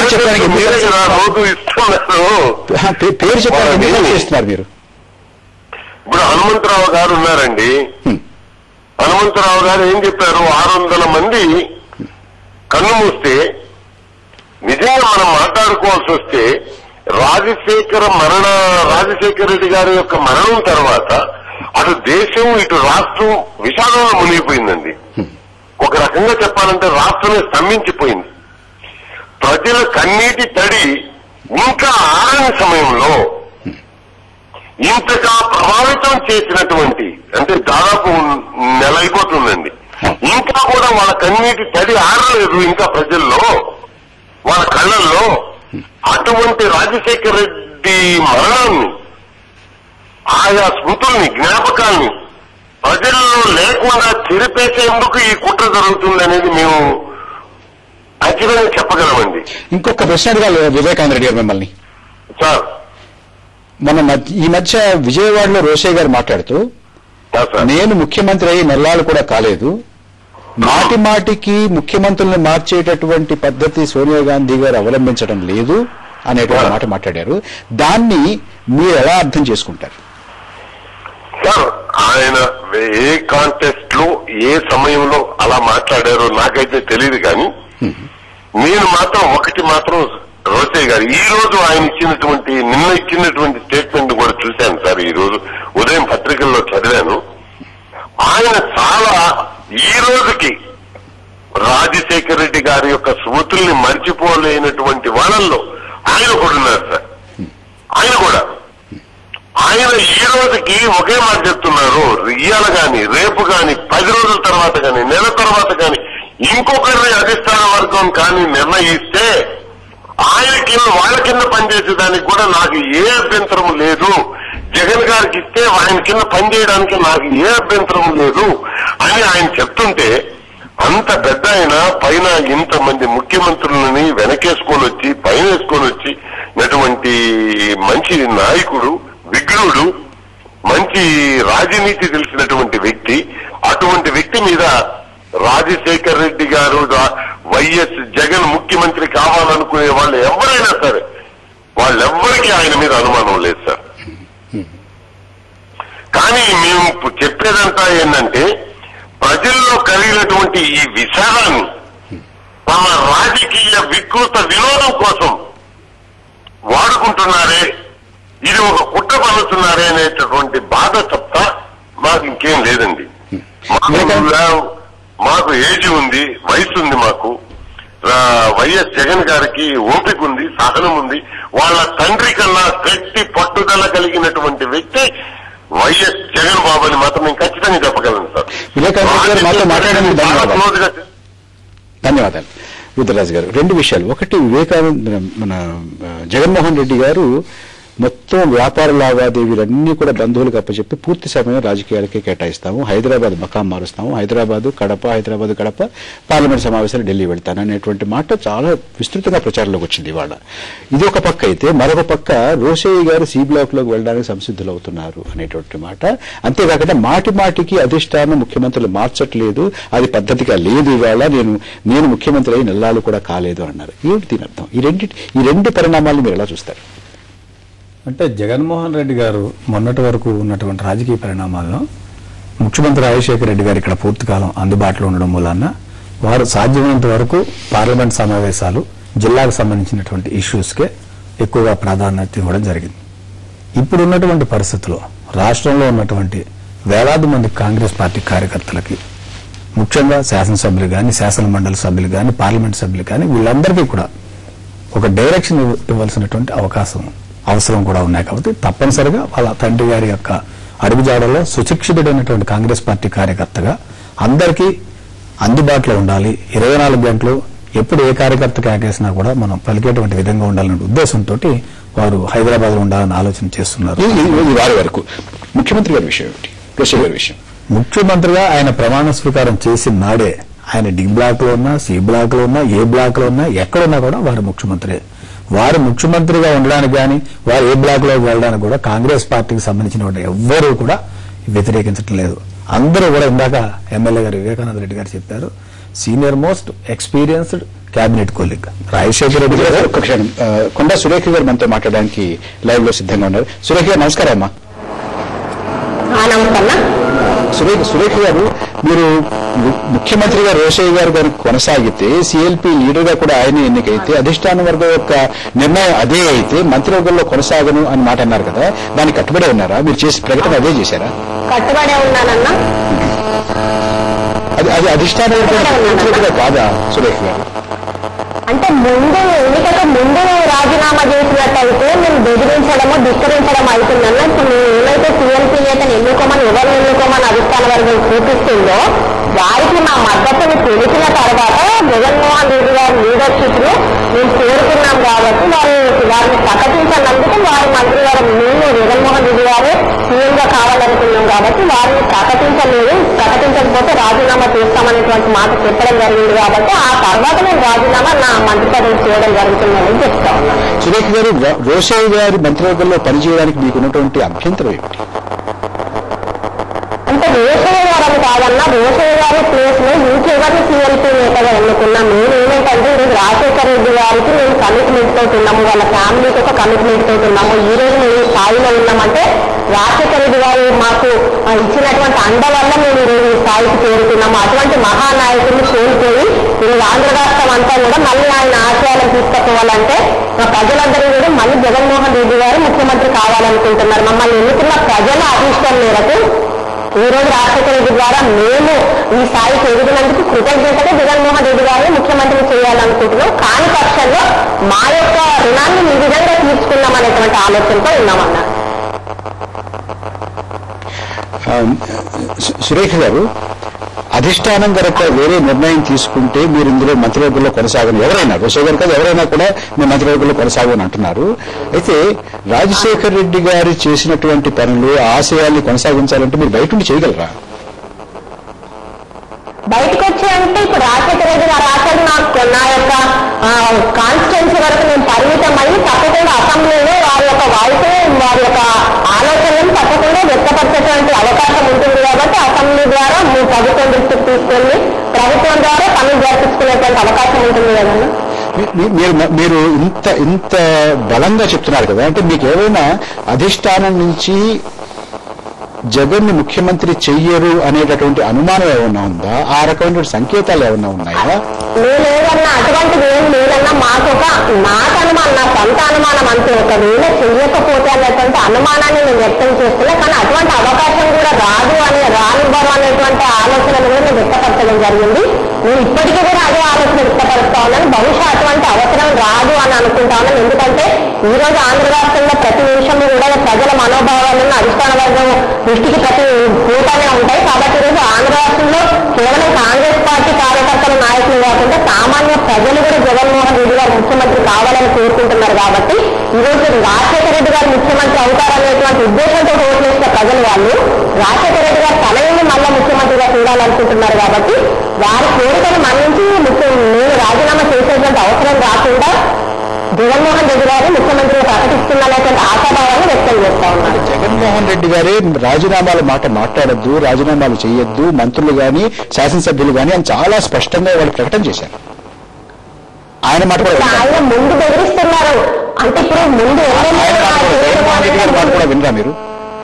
పేరు చెప్పడానికి ఎందుకు మీరే కదా చేస్తున్నారు? రోజు ఇస్తున్నారు ఆ, పే- పేరు చెప్పడానికి ఎందుకు వాళ్ళని- చేస్తున్నారు మీరు ఇప్పుడు హనుమంతరావు గారు ఉన్నారండి హ్మ్. హనుమంతరావు గారు ఏం చెప్పారు ఆరు వందల మంది కన్ను మూస్తే నిజంగా మనం మాట్లాడుకోవాల్సి వస్తే రాజశేఖర మరణ రాజశేఖర రెడ్డి గారి యొక్క మరణం తర్వాత అటు దేశం ఇటు రాష్ట్రం విషాదంలో మునిగిపోయిందండి ఒక రకంగా చెప్పాలంటే రాష్ట్రమే స్తంభించిపోయింది ప్రజల కన్నీటి తడి ఇంకా ఆరని సమయంలో ఇంతగా ప్రభావితం చేసినటువంటి అంటే దాదాపు నెల అయిపోతుందండి ఇంకా కూడా వాళ్ళ కన్నీటి తడి ఆరలేదు ఇంకా ప్రజల్లో వాళ్ళ కళ్ళల్లో అటువంటి రాజశేఖర రెడ్డి మరణాన్ని ఆయా స్మృతుల్ని జ్ఞాపకాల్ని ప్రజల్లో లేకుండా చెరిపేసేందుకు ఈ కుట్ర జరుగుతుంది అనేది మేము ఖచ్చితంగా చెప్పగలమండి ఇంకొక ప్రశ్న అడగాలి వివేకానంద రెడ్డి గారు మిమ్మల్ని సార్ మన మధ్య- ఈ మధ్య విజయవాడలో రోషయ్య గారు మాట్లాడుతూ సార్ సార్ నేను ముఖ్యమంత్రి అయ్యి నెల్లాళ్ళు కూడా కాలేదు మాటి మాటికి ముఖ్యమంత్రుల్ని మార్చేటటువంటి పద్ధతి సోనియా గాంధీ గారు అవలంబించడం లేదు అనేటువంటి మాట మాట్లాడారు దాన్ని మీరు ఎలా అర్థం చేసుకుంటారు సార్ ఆయన ఏ కాంటెస్ట్ లో ఏ సమయంలో అలా మాట్లాడారో నాకైతే తెలియదు కానీ నేను మాత్రం ఒకటి మాత్రం రోసయ్య గారు ఈ రోజు ఆయన ఇచ్చినటువంటి నిన్న ఇచ్చినటువంటి స్టేట్మెంట్ కూడా చూశాను సార్ ఈ రోజు ఉదయం పత్రికల్లో చదివాను ఆయన చాలా ఈ రోజుకి రాజశేఖర రెడ్డి గారి యొక్క స్మృతుల్ని మర్చిపోలేనటువంటి వాళ్ళల్లో ఆయన కూడా ఉన్నారు సార్ ఆయన కూడా ఆయన ఈ రోజుకి ఒకే మాట చెప్తున్నారు ఇయ్యాల గాని రేపు గాని పది రోజుల తర్వాత గాని నెల తర్వాత గాని ఇంకొకరిని అధిష్టాన వర్గం కానీ నిర్ణయిస్తే ఆయన కింద వాళ్ళ కింద పనిచేసేదానికి కూడా నాకు ఏ అభ్యంతరం లేదు జగన్ గారికి ఇస్తే ఆయన కింద పనిచేయడానికి నాకు ఏ అభ్యంతరం లేదు అని ఆయన చెప్తుంటే అంత పెద్ద ఆయన పైన ఇంతమంది ముఖ్యమంత్రులని వెనకేసుకొని వచ్చి పైన వేసుకొని వచ్చి నటువంటి మంచి నాయకుడు విఘ్నుడు మంచి రాజనీతి తెలిసినటువంటి వ్యక్తి అటువంటి వ్యక్తి మీద రాజశేఖర్ రెడ్డి గారు రా- వైఎస్ జగన్ ముఖ్యమంత్రి కావాలనుకునే వాళ్ళు ఎవరైనా సరే వాళ్ళెవ్వరికీ ఆయన మీద అనుమానం లేదు సార్ కానీ మేము ఇప్పుడు చెప్పేదంతా ఏంటంటే ప్రజల్లో కలిగినటువంటి ఈ విషాదాన్ని తమ రాజకీయ వికృత వినోదం కోసం వాడుకుంటున్నారే ఇది ఒక కుట్ర పన్నుతున్నారే అనేటటువంటి బాధ తప్ప మాకు ఇంకేం లేదండి మాకు మేడం- లే- మాకు ఏజ్ ఉంది వయసు ఉంది మాకు ఆ, వైఎస్ జగన్ గారికి ఓపిక ఉంది సహనం ఉంది వాళ్ళ తండ్రి కన్నా గట్టి పట్టుదల కలిగినటువంటి వ్యక్తి వైఎస్ జగన్ బాబు అని మాత్రం నేను ఖచ్చితంగా చెప్పగలను సార్ వివేకానంద రెడ్డి గారు మాతో మాట్లాడడానికి చాలా ధన్యవాదాలు క్లోజ్ గా ధన్యవాదాలు రుద్రరాజు గారు రెండు విషయాలు ఒకటి వివేకానంద మన ఆ, జగన్మోహన్ రెడ్డి గారు మొత్తం వ్యాపార లావాదేవీలన్నీ కూడా బంధువులకు అప్పచెప్పి పూర్తి సమయం రాజకీయాలకే కేటాయిస్తాము హైదరాబాద్ మకాం మారుస్తాము హైదరాబాద్ కడప హైదరాబాద్ కడప పార్లమెంట్ సమావేశాలు ఢిల్లీ వెళ్తాను అనేటువంటి మాట చాలా విస్తృతంగా ప్రచారంలోకి వచ్చింది ఇవాళ ఇది ఒక పక్క అయితే మరొక పక్క రోషయ్య గారు సి బ్లాక్ లోకి వెళ్ళడానికి సంసిద్ధులు అవుతున్నారు అనేటువంటి మాట అంతేకాకుండా మాటి మాటికి అధిష్టానం ముఖ్యమంత్రులు మార్చట్లేదు అది పద్ధతిగా లేదు ఇవాళ నేను నేను ముఖ్యమంత్రి అయి నెల్లాళ్ళు కూడా కాలేదు అన్నారు ఏమిటి దీని అర్థం ఈ రెండు ఈ రెండు పరిణామాలను మీరు ఎలా చూస్తారు అంటే జగన్మోహన్ రెడ్డి గారు మొన్నటి వరకు ఉన్నటువంటి రాజకీయ పరిణామాలను ముఖ్యమంత్రి రాజశేఖర రెడ్డి గారు ఇక్కడ పూర్తికాలం అందుబాటులో ఉండడం మూలాన వారు సాధ్యమైనంత వరకు పార్లమెంట్ సమావేశాలు జిల్లాకు సంబంధించినటువంటి ఇష్యూస్కే ఎక్కువగా ప్రాధాన్యత ఇవ్వడం జరిగింది ఇప్పుడు ఉన్నటువంటి పరిస్థితుల్లో రాష్ట్రంలో ఉన్నటువంటి వేలాది మంది కాంగ్రెస్ పార్టీ కార్యకర్తలకి ముఖ్యంగా శాసనసభ్యులు కానీ శాసన మండలి సభ్యులు కానీ పార్లమెంట్ సభ్యులు కానీ వీళ్ళందరికీ కూడా ఒక డైరెక్షన్ ఇవ్వ- ఇవ్వాల్సినటువంటి అవకాశం అవసరం కూడా ఉన్నాయి కాబట్టి తప్పనిసరిగా వాళ్ళ తండ్రి గారి యొక్క అడుగుజాడలో సుశిక్షితుడైనటువంటి కాంగ్రెస్ పార్టీ కార్యకర్తగా అందరికీ అందుబాటులో ఉండాలి ఇరవై నాలుగు గంటలు ఎప్పుడు ఏ కార్యకర్తకి ఆకేసినా కూడా మనం పలికేటువంటి విధంగా ఉండాలనే ఉద్దేశంతో వారు హైదరాబాద్ లో ఉండాలని ఆలోచన చేస్తున్నారు ఇది ఇది వారి వరకు ముఖ్యమంత్రి గారి విషయం ఏమిటి రోషయ్య గారి విషయం ముఖ్యమంత్రిగా ఆయన ప్రమాణ స్వీకారం చేసిన నాడే ఆయన డి బ్లాక్ లో ఉన్నా సి బ్లాక్ లో ఉన్నా ఏ బ్లాక్ లో ఉన్నా ఎక్కడున్నా కూడా వారు ముఖ్యమంత్రి వారు ముఖ్యమంత్రిగా ఉండడానికి కానీ వారు ఏ బ్లాక్ లోకి వెళ్ళడానికి కూడా కాంగ్రెస్ పార్టీకి సంబంధించిన వాళ్ళు ఎవ్వరూ కూడా వ్యతిరేకించడం లేదు అందరూ కూడా ఇందాక ఎమ్మెల్యే గారు వివేకానంద రెడ్డి గారు చెప్పారు senior most experienced cabinet colleague Rajasekhara Reddy garu ఒక్క క్షణం ఆ, కొండా సురేఖ గారు మనతో మాట్లాడడానికి లైవ్ లో సిద్ధంగా ఉన్నారు సురేఖ గారు నమస్కారం అమ్మా నమస్కన్నా సురేఖ సురేఖ గారు మీరు ము- ముఖ్యమంత్రిగా రోషయ్య గారు గారు కొనసాగితే సిఎల్పి లీడర్ గా కూడా ఆయన ఎన్నికైతే అధిష్టాన వర్గం యొక్క నిర్ణయం అదే అయితే మంత్రివర్గంలో కొనసాగను అని మాట అన్నారు కదా దానికి కట్టుబడి ఉన్నారా మీరు చేసి ప్రకటన అదే చేశారా కట్టుబడే ఉన్నానన్నా అది అది అధిష్టాన వర్గం పూర్తిగా కాదా సురేఖ గారు అంటే ముందు ఎన్నికకు ముందు రాజీనామా చేసినట్టయితే మేము బెదిరించడము ధిక్కరించడం అవుతుందన్న ఇప్పుడు మేము ఏమైతే సీఎంపీ నేతను ఎన్నుకోమని ఎవరు ఎన్నుకోమని అధిష్టాన వర్గం చూపిస్తుందో వారికి మా మద్దతును తెలిసిన తర్వాత జగన్మోహన్ రెడ్డి గారి లీడర్షిప్ ను మేము కోరుకున్నాం కాబట్టి వారు వారిని ప్రకటించినందుకు వారి మంత్రి గారు మేము జగన్మోహన్ రెడ్డి గారు సీఎం గా కావాలనుకున్నాం కాబట్టి వారిని ప్రకటించలేదు ప్రకటించకపోతే రాజీనామా చేస్తామనేటువంటి మాట చెప్పడం జరిగింది కాబట్టి ఆ తర్వాత నేను రాజీనామా నా మంత్రి పదవి చేయడం జరుగుతుందని చెప్తా ఉన్నాను సురేఖ గారు ర- రోషయ్య గారి మంత్రివర్గంలో పనిచేయడానికి మీకు ఉన్నటువంటి అభ్యంతరం ఏమిటి అంటే రోషయ్య గారు అని కాదన్నా రోషయ్య గారి ప్లేస్ లో ఇంకెవరిని సీఎల్పీ నేతగా ఎన్నుకున్నాం మేము ఏమిటంటే ఈరోజు రాజశేఖర రెడ్డి గారికి మేము కమిట్మెంట్ తోటి ఉన్నాము వాళ్ళ ఫ్యామిలీకి ఒక కమిట్మెంట్ తోటి ఉన్నాము ఈ రోజు మేము ఈ స్థాయిలో ఉన్నామంటే రాజశేఖర రెడ్డి గారు మాకు ఆ, ఇచ్చినటువంటి అండ వల్ల మేము ఈ రోజు ఈ స్థాయికి చేరుకున్నాము అటువంటి మహానాయకుడిని కోల్పోయి ఈ ఆంధ్ర రాష్ట్రం అంతా కూడా మళ్ళీ ఆయన ఆశయాలను తీసుకుపోవాలంటే మా ప్రజలందరూ కూడా మళ్ళీ జగన్మోహన్ రెడ్డి గారు ముఖ్యమంత్రి కావాలనుకుంటున్నారు మమ్మల్ని ఎన్నుకున్న ప్రజల అభిష్టం మేరకు ఈ రోజు రాజశేఖర రెడ్డి ద్వారా మేము ఈ స్థాయికి ఎదిగినందుకు కృతజ్ఞతగా జగన్మోహన్ రెడ్డి గారిని ముఖ్యమంత్రి చేయాలనుకుంటున్నాం కాని పక్షంలో మా యొక్క రుణాన్ని ఈ విధంగా తీర్చుకున్నాం అనేటువంటి ఆలోచనతో ఉన్నామన్నా ఆ, సు- సురేఖ గారు అధిష్టానం గనక వేరే నిర్ణయం తీసుకుంటే మీరు ఇందులో మంత్రివర్గంలో కొనసాగని ఎవరైనా రోషయ్య గారు కాదు ఎవరైనా కూడా మీరు మంత్రివర్గంలో కొనసాగని అంటున్నారు అయితే రాజశేఖర్ రెడ్డి గారు చేసినటువంటి పనులు ఆశయాల్ని కొనసాగించాలంటే మీరు బయట ఉండి చేయగలరా బయటకు వచ్చి అంటే ఇప్పుడు రాజశేఖర రెడ్డి గారు రాశాడు నాకు నా యొక్క కాన్స్టిట్యున్సీ వరకు నేను పరిమితం అయ్యి తప్పకుండా అసెంబ్లీలో వారి యొక్క వాయిస్ వారి యొక్క ఆలోచనలను తప్పకుండా వ్యక్తపరిచేటువంటి అవకాశం ఉంటుంది కాబట్టి అసెంబ్లీ ద్వారా మీ ప్రభుత్వం దృష్టికి తీసుకెళ్లి ప్రభుత్వం ద్వారా పనులు జరిపించుకునేటువంటి అవకాశం ఉంటుంది కదన్నా మీ- మీ- మీరు మీరు ఇంత ఇంత బలంగా చెప్తున్నారు కదా అంటే మీకు ఏమైనా అధిష్టానం నుంచి జగన్ ని ముఖ్యమంత్రి చెయ్యరు అనేటటువంటి అనుమానం ఏమైనా ఉందా ఆ రకమైనటువంటి సంకేతాలు ఏమైనా ఉన్నాయా నేనేదన్నా అటువంటిది ఏం లేదన్నా మాకు ఒక నాకు అనుమానం నా సొంత అనుమానం అంతే ఒకవేళ చెయ్యకపోతే అనేటువంటి అనుమానాన్ని నేను వ్యక్తం చేస్తున్నా కానీ అటువంటి అవకాశం కూడా రాదు అని రానివ్వరు అనేటువంటి ఆలోచనను కూడా నేను వ్యక్తపరచడం జరిగింది నేను ఇప్పటికీ కూడా అదే ఆలోచన వ్యక్తపరుస్తా ఉన్నాను బహుశా అటువంటి అవసరం రాదు అని అనుకుంటా ఉన్నాను ఎందుకంటే ఈ రోజు ఆంధ్ర రాష్ట్రంలో ప్రతి నిమిషం కూడా ప్రజల మనోభావాలను అధిష్టాన వర్గం దృష్టికి ప్రతి పూటనే ఉంటాయి కాబట్టి ఈరోజు ఆంధ్ర రాష్ట్రంలో కేవలం కాంగ్రెస్ పార్టీ కార్యకర్తల నాయకులు కాకుండా సామాన్య ప్రజలు కూడా జగన్మోహన్ రెడ్డి గారు ముఖ్యమంత్రి కావాలని కోరుకుంటున్నారు కాబట్టి ఈ రోజు రాజశేఖర రెడ్డి గారు ముఖ్యమంత్రి అవుతారనేటువంటి ఉద్దేశంతో ఓట్లేసిన ప్రజలు వాళ్ళు రాజశేఖర రెడ్డి గారు తనని మళ్ళా ముఖ్యమంత్రిగా చూడాలనుకుంటున్నారు కాబట్టి వారి కోరికను మన్నించి ముఖ్య నేను రాజీనామా చేసేటువంటి అవసరం రాకుండా జగన్మోహన్ రెడ్డి గారు ముఖ్యమంత్రిగా ప్రకటిస్తున్నటువంటి ఆశాభావాన్ని వ్యక్తం చేస్తా ఉన్నారు జగన్మోహన్ రెడ్డి గారే రాజీనామాల మాట మాట్లాడద్దు రాజీనామాలు చేయొద్దు మంత్రులు గాని శాసనసభ్యులు గాని అని చాలా స్పష్టంగా వాళ్ళు ప్రకటన చేశారు ఆయన మాట కూడా విన్నారు. ఆయన ముందు బెదిరిస్తున్నారు అంటే ఇప్పుడు ముందు ఆయన మాట కూడా- జగన్మోహన్ రెడ్డి గారి మాట కూడా ఎమ్మెల్యే వినరా మీరు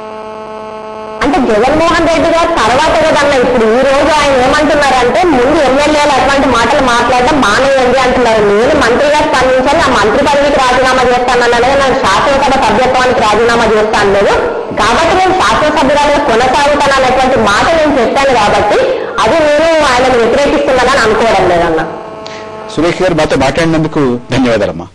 అంటే జగన్మోహన్ రెడ్డి గారు తర్వాత కదన్న ఇప్పుడు ఈ రోజు ఆయన ఏమంటున్నారంటే ముందు ఎమ్మెల్యేలు అటువంటి మాటలు మాట్లాడడం మానేయండి అంటున్నారు నేను మంత్రిగా స్పందించాలి ఆ మంత్రి పదవికి రాజీనామా చేస్తానన్నదే నేను శాసనసభ సభ్యత్వానికి రాజీనామా చేస్తాను లేదు కాబట్టి నేను శాసనసభ్యురాలుగా కొనసాగుతాను అనేటువంటి మాట నేను చెప్పాను కాబట్టి అది నేను ఆయనను వ్యతిరేకిస్తున్నానని అనుకోవడం లేదన్న సురేఖ్ గారు మాతో మాట్లాడినందుకు ధన్యవాదాలమ్మా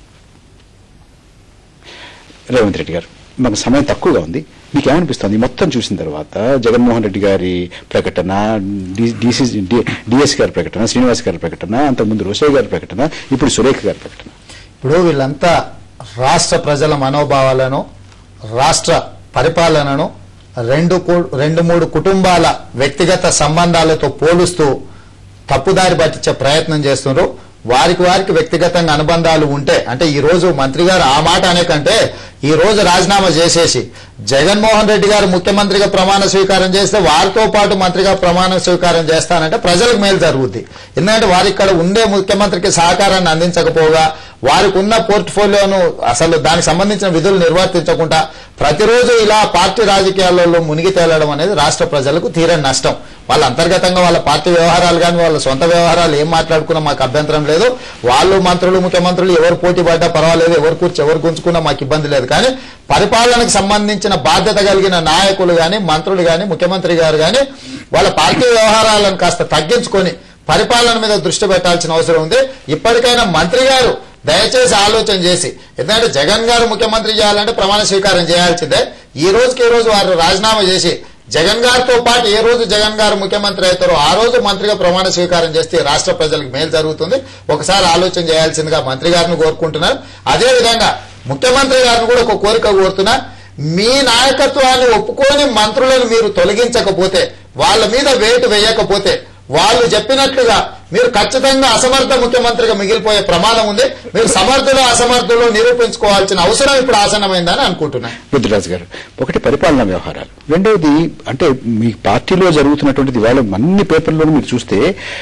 రేవంత్ రెడ్డి గారు మాకు సమయం తక్కువగా ఉంది మీకు ఏమనిపిస్తుంది మొత్తం చూసిన తర్వాత జగన్మోహన్ రెడ్డి గారి ప్రకటన డిసి డిఎస్ గారి ప్రకటన శ్రీనివాస్ గారి ప్రకటన అంతకుముందు రోషయ్య గారి ప్రకటన ఇప్పుడు సురేఖ గారి ప్రకటన ఇప్పుడు వీళ్ళంతా రాష్ట్ర ప్రజల మనోభావాలను రాష్ట్ర పరిపాలనను రెండు కు- రెండు మూడు కుటుంబాల వ్యక్తిగత సంబంధాలతో పోలుస్తూ తప్పుదారి పట్టించే ప్రయత్నం చేస్తున్నారు వారికి వారికి వ్యక్తిగతంగా అనుబంధాలు ఉంటే అంటే ఈ రోజు మంత్రి గారు ఆ మాట అనే కంటే ఈ రోజు రాజీనామా చేసేసి జగన్మోహన్ రెడ్డి గారు ముఖ్యమంత్రిగా ప్రమాణ స్వీకారం చేస్తే వారితో పాటు మంత్రిగా ప్రమాణ స్వీకారం చేస్తానంటే ప్రజలకు మేలు జరుగుద్ది ఎందుకంటే వారు ఇక్కడ ఉండే ముఖ్యమంత్రికి సహకారాన్ని అందించకపోగా వారికి ఉన్న పోర్ట్ఫోలియోను అసలు దానికి సంబంధించిన విధులు నిర్వర్తించకుండా ప్రతిరోజు ఇలా పార్టీ రాజకీయాలలో మునిగి తేలడం అనేది రాష్ట్ర ప్రజలకు తీరని నష్టం వాళ్ళ అంతర్గతంగా వాళ్ళ పార్టీ వ్యవహారాలు కానీ వాళ్ళ సొంత వ్యవహారాలు ఏం మాట్లాడుకున్నా మాకు అభ్యంతరం లేదు వాళ్ళు మంత్రులు ముఖ్యమంత్రులు ఎవరు పోటీ పడ్డా పర్వాలేదు ఎవరు కూర్చో ఎవరు గుంజుకున్నా మాకు ఇబ్బంది లేదు కానీ పరిపాలనకు సంబంధించిన బాధ్యత కలిగిన నాయకులు కానీ మంత్రులు కానీ ముఖ్యమంత్రి గారు కానీ వాళ్ళ పార్టీ వ్యవహారాలను కాస్త తగ్గించుకొని పరిపాలన మీద దృష్టి పెట్టాల్సిన అవసరం ఉంది ఇప్పటికైనా మంత్రి గారు దయచేసి ఆలోచన చేసి ఎందుకంటే జగన్ గారు ముఖ్యమంత్రి చేయాలంటే ప్రమాణ స్వీకారం చేయాల్సిందే ఈ రోజుకి ఈ రోజు వారు రాజీనామా చేసి జగన్ గారితో పాటు ఏ రోజు జగన్ గారు ముఖ్యమంత్రి అవుతారో ఆ రోజు మంత్రిగా ప్రమాణ స్వీకారం చేస్తే రాష్ట్ర ప్రజలకు మేలు జరుగుతుంది ఒకసారి ఆలోచన చేయాల్సిందిగా మంత్రి గారిని కోరుకుంటున్నారు అదే విధంగా ముఖ్యమంత్రి గారిని కూడా ఒక కోరిక కోరుతున్నా మీ నాయకత్వాన్ని ఒప్పుకొని మంత్రులను మీరు తొలగించకపోతే వాళ్ళ మీద వేటు వేయకపోతే వాళ్ళు చెప్పినట్లుగా మీరు ఖచ్చితంగా అసమర్థ ముఖ్యమంత్రిగా మిగిలిపోయే ప్రమాదం ఉంది మీరు సమర్థులు అసమర్థులు నిరూపించుకోవాల్సిన అవసరం ఇప్పుడు ఆసన్నమైందని అనుకుంటున్నాను రుద్రరాజు గారు ఒకటి పరిపాలనా వ్యవహారాలు రెండవది అంటే మీ పార్టీలో జరుగుతున్నటువంటిది ఇవాళ అన్ని పేపర్లను మీరు చూస్తే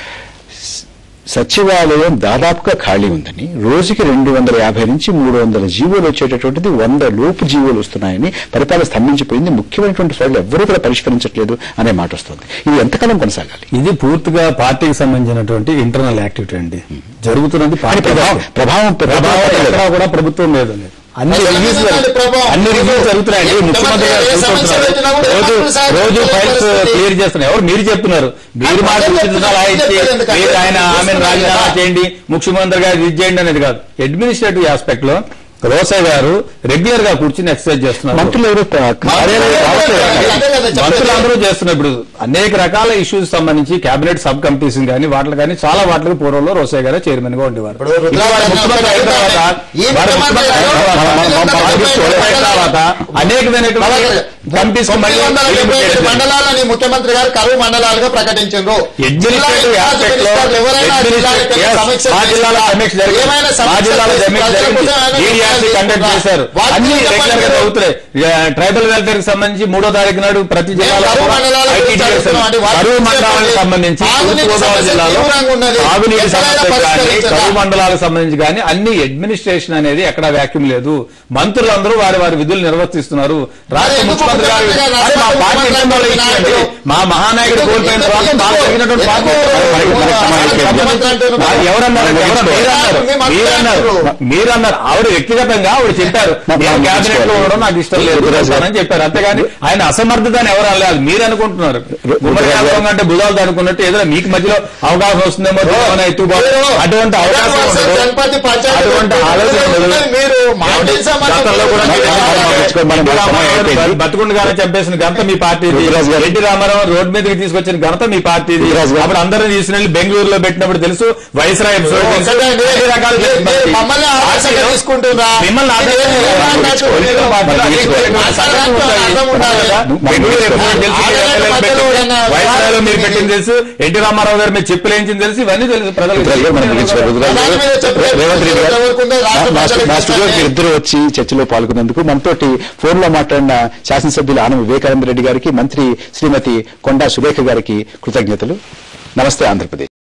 స- సచివాలయం దాదాపుగా ఖాళీ ఉందని రోజుకి రెండు వందల యాభై నుంచి మూడు వందల జీవోలు వచ్చేటటువంటిది వంద లోపు జీవోలు వస్తున్నాయని పరిపాలన స్తంభించిపోయింది ముఖ్యమైనటువంటి ఫైళ్లు ఎవరూ కూడా పరిష్కరించట్లేదు అనే మాట వస్తుంది ఇది ఎంతకాలం కొనసాగాలి ఇది పూర్తిగా పార్టీకి సంబంధించినటువంటి ఇంటర్నల్ యాక్టివిటీ అండి జరుగుతున్నది కానీ పార్టీ ప్రభావం ప్రభావం ప్రభావం ప్రభావం ఎక్కడా కూడా ప్రభుత్వం లేదు లేదు. అన్ని ప్రజల రివ్యూస్ మీద ఉందండి ప్రభావం. అన్ని రివ్యూస్ జరుగుతున్నాయండి ఏ ముఖ్యమంత్రి గారు ఏ సమస్య చూస్తున్నారు. వచ్చినా కూడా రోజు మంత్రులు సాయం రోజు చేసే ఫైల్స్ పరిస్థితి. క్లియర్ చేస్తున్నారు ఎవరు మీరు చెప్తున్నారు మీరు మాట ప్రజలు చూపించాలి ఆయన ఇచ్చి, చెప్పేది ఎందుకంటే మీరు ఆయన ఆమె చేస్తున్నారు రాజీనామా కదా. చేయండి ముఖ్యమంత్రి గారు ఇది చేయండి అనేది కాదు అడ్మినిస్ట్రేటివ్ ఆస్పెక్ట్ లో రోసయ్య గారు రెగ్యులర్ గా కూర్చుని ఎక్సర్సైజ్ చేస్తున్నారు మంత్రులు ఎవరు ప- కార్యాలయం రావట్లేదు. అదే కదా చెప్పేది. మంత్రులు అందరూ చేస్తున్నారు ఇప్పుడు అనేక రకాల ఇష్యూస్ సంబంధించి కేబినెట్ సబ్ కమిటీస్ కానీ వాటికి కానీ చాలా వాటికి పూర్వంలో రోసయ్య గారు చైర్మన్ గా ఉండేవారు ఇప్పుడు రుద్రారావు ఇప్పుడు వారు గారు ముఖ్యమంత్రి అయిన తర్వాత ఈ వారు ముఖ్యమంత్రి ముఖ్యమంత్రి అయిన తర్వాత, మన- మన- మన- వారు ముఖ్యమంత్రి అయిన తర్వాత అనేకమైనటువంటి కమిటీస్ తొమ్మిది వందల డెబ్బై ఐదు మండలాలని ముఖ్యమంత్రి గారు కరువు మండలాలుగా ప్రకటించారు అడ్మినిస్ట్రేటివ్ ఆస్పెక్ట్ లో ఎవరైనా అడ్మినిస్ట్రేటివ్ జిల్లాలకు yes, సమీక్ష మా జిల్లాలో చేసినా, సమీక్ష జరిగింది ఏమైనా మా సమీక్ష జిల్లాలో చేసి సమీక్ష ప్రజల జరిగింది కోసం ఏమైనా DDRC కండక్ట్ చేసినా, చేశారు వాటిని అన్ని చెప్పండి. రెగ్యులర్ గా అవుతున్నాయి ట్రైబల్ వెల్ఫేర్ కి సంబంధించి మూడో తారీఖు నాడు ప్రతి జిల్లాలో కరువు కూడా మండలాల IT గురించి చేశారు. అడుగుతున్నాం అండి. వాటి కరువు గురించి మండలాలకు చెప్పండి. సంబంధించి తాగునీటి తూర్పుగోదావరి సమస్య జిల్లాలో తీవ్రంగా ఉన్నది. తాగునీటి ఎక్కడైనా సమస్య కానీ పరిష్కరించదా? కరువు మండలాలకు సంబంధించి కానీ అన్ని అడ్మినిస్ట్రేషన్ అనేది ఎక్కడ వ్యాక్యూమ్ లేదు మంత్రులందరూ వారి వారి విధులు నిర్వర్తిస్తున్నారు రాష్ట్ర ఎందుకు ముఖ్యమంత్రి గారు ముఖ్యమంత్రి గారు అరే మా రాష్ట్ర పార్టీ ముఖ్యమంత్రి ఇంటర్నల్ గారు ఇష్యూ అండి. మా మహానాయకుడు ఎందుకు- కోల్పోయిన తర్వాత ఎందుకు- మాకు జరిగినటువంటి పార్టీ ఎందుకు- మనకి- మనకి- మనకి- ఎందుకు- మనకి- ఎందుకు- నాకు ఎవరన్నారు ఎందుకు- ఎవరు- మీరన్నారు మీ మంత్రి మీరన్నారు అంటారు. మీరన్నారు ఆవిడ వ్యక్తిగతంగా ఆవిడ చెప్పారు మా- నేను మా క్యాబినెట్ లో ఉండడం నాకు ఇష్టం లేదు రుతురాజు గారు. అని చెప్పారు అంతేగాని ఆయన అసమర్థతని ఎవరు అనలేదు మీరు అనుకుంటున్నారు రు- గుమ్మడి రుతురాజు గారు. రామరావు అంటే భుజాలు అనుకున్నట్టు ఏదో మీకు మధ్యలో అవకాశం వస్తుందేమో ఏమైనా ఎత్తుబాటు అటువంటి అవకాశం ఉండదు గణపతి పంచాయతీ అటువంటి ఆలోచన ఉండదు. మీరు మాటలు గతంలో కూడా మనం- మనం తెచ్చుకోండి, మనం ఎన్టీ సమయం రామారావు అయిపోయింది. బతుకుండగానే చంపేసిన ఘనత మీ పార్టీది రుతురాజు గారు. ఎన్టీ రామారావు రోడ్డు మీదకి తీసుకొచ్చిన ఘనత మీ పార్టీది రుతురాజు గారు. అప్పుడు అందరిని తీసుకుని బెంగళూరులో పెట్టినప్పుడు తెలుసు వైస్రాయ్ ఎపిసోడ్ తెలుసు. ఒకటండి. అన్ని రకాలు మీరు- తెలుసు మీరు మనకి. మమ్మల్ని ఆదర్శంగా పార్టీలో తీసుకుంటున్నారా? మిమ్మల్ని ఆదర్శంగా మీరు తీసుకుంటున్నారా? మాట్లాడుతూ మీరు పార్టీలో మనం అనేకమైనటువంటి తీసుకోవాలి. సంఘటనలు ఉంటాయి. అర్థం ఉండాలి. కదా? బెంగళూరు ఎపిసోడ్ తెలుసు, ఆడవాళ్ళ ఎమ్మెల్యేలు మధ్యలో పెట్టింది, ఉన్న వైస్రాయ్లో మీరు పెట్టింది తెలుసు ఎన్టీ రామారావు గారు మీరు చెప్పులేంచింది తెలుసు ఇవన్నీ తెలుసు ప్రజలకు రుతురాజు గారు, మనం ముగించుకోవాలి. రుతురాజు గారు, దాని మీద చెప్పలేదు. రేవంత్ రెడ్డి గారు ఎవరికి ఉందో రాష్ట్ర మా- మా ప్రజలకు మా స్టూడియోకి ఇస్తానే. ఇద్దరు వచ్చి చర్చలో పాల్గొన్నందుకు మనతోటి ఫోన్ లో మాట్లాడిన శాసనసభ్యులు ఆనం వివేకానంద రెడ్డి గారికి మంత్రి శ్రీమతి కొండా సురేఖ గారికి కృతజ్ఞతలు నమస్తే ఆంధ్రప్రదేశ్